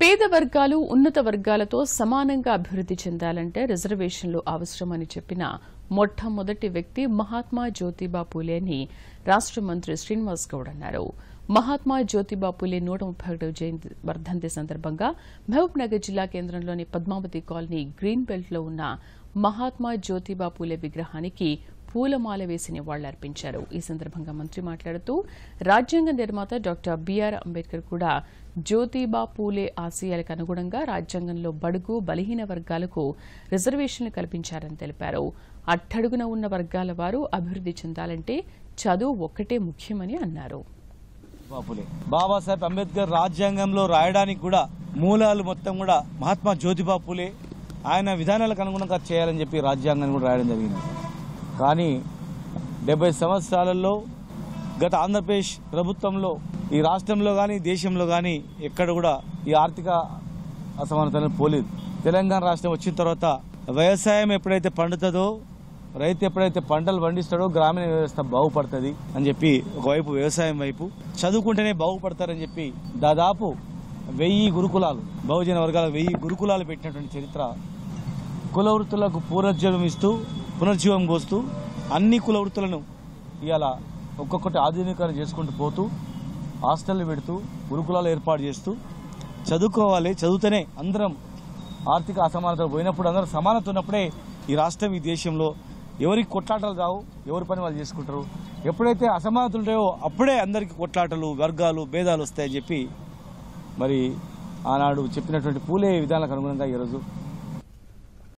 పేద వర్గాలు ఉన్నత వర్గాలతో సమానంగా అభివృద్ది చెందాలంటే రిజర్వేషన్లు అవసరమని చెప్పిన మొట్టమొదటి వ్యక్తి మహాత్మా జ్యోతిబా పూలే అని రాష్ట మంత్రి శ్రీనివాస్ గౌడ్ అన్నారు మహాత్మా జ్యోతిబా పూలే నూట ముప్పై ఒకటవ జయంతి వర్ధంతి సందర్భంగా మహబూబ్ నగర్ జిల్లా కేంద్రంలోని పద్మావతి కాలనీ గ్రీన్ బెల్ట్ లో ఉన్న మహాత్మా జ్యోతిబా పూలే విగ్రహానికి పూలమాల వేసి నివాళులర్పించారు ఈ సందర్భంగా మంత్రి మాట్లాడుతూ రాజ్యాంగ నిర్మాత డాక్టర్ బీఆర్ అంబేద్కర్ కూడా జ్యోతిబా పూలే ఆశయాలకు అనుగుణంగా రాజ్యాంగంలో బడుగు బలహీన వర్గాలకు రిజర్వేషన్లు కల్పించారని తెలిపారు అట్టడుగున ఉన్న వర్గాల వారు అభివృద్ది చెందాలంటే చదువు ఒక్కటే ముఖ్యమని అన్నారు బాపులే బాబాసాహెబ్ అంబేద్కర్ రాజ్యాంగంలో రాయడానికి కూడా మూలాలు మొత్తం కూడా మహాత్మా జ్యోతిబా పూలే ఆయన విధానాలకు అనుగుణంగా చేయాలని చెప్పి రాజ్యాంగాన్ని కూడా రాయడం జరిగింది కానీ డెబ్బై సంవత్సరాలలో గత ఆంధ్రప్రదేశ్ ప్రభుత్వంలో ఈ రాష్ట్రంలో కానీ దేశంలో కానీ ఎక్కడ కూడా ఈ ఆర్థిక అసమానతలను పోలేదు తెలంగాణ రాష్ట్రం వచ్చిన తర్వాత వ్యవసాయం ఎప్పుడైతే పండుతుందో రైతు ఎప్పుడైతే పంటలు పండిస్తాడో గ్రామీణ వ్యవస్థ బాగుపడుతుంది అని చెప్పి ఒకవైపు వ్యవసాయం వైపు చదువుకుంటేనే బాగుపడతారని చెప్పి దాదాపు వెయ్యి గురుకులాలు బహుజన వర్గాలకు వెయ్యి గురుకులాలు పెట్టినటువంటి చరిత్ర కుల వృత్తులకు పునరుజ్జీవం ఇస్తూ పునర్జీవం పోస్తూ అన్ని కుల వృత్తులను ఇవాళ ఒక్కొక్కటి ఆధునీకరణ చేసుకుంటూ పోతూ హాస్టళ్ళు పెడుతూ గురుకులాలు ఏర్పాటు చేస్తూ చదువుకోవాలి చదువుతూనే అందరం ఆర్థిక అసమానత పోయినప్పుడు అందరం సమానత ఉన్నప్పుడే ఈ రాష్ట్రం ఈ దేశంలో ఎవరికి కొట్లాటలు రావు ఎవరి పని వాళ్ళు చేసుకుంటారు ఎప్పుడైతే అసమానతలు ఉంటాయో అప్పుడే అందరికీ కొట్లాటలు వర్గాలు భేదాలు వస్తాయని చెప్పి మరి ఆనాడు చెప్పినటువంటి పూలే విధానాలకు అనుగుణంగా ఈరోజు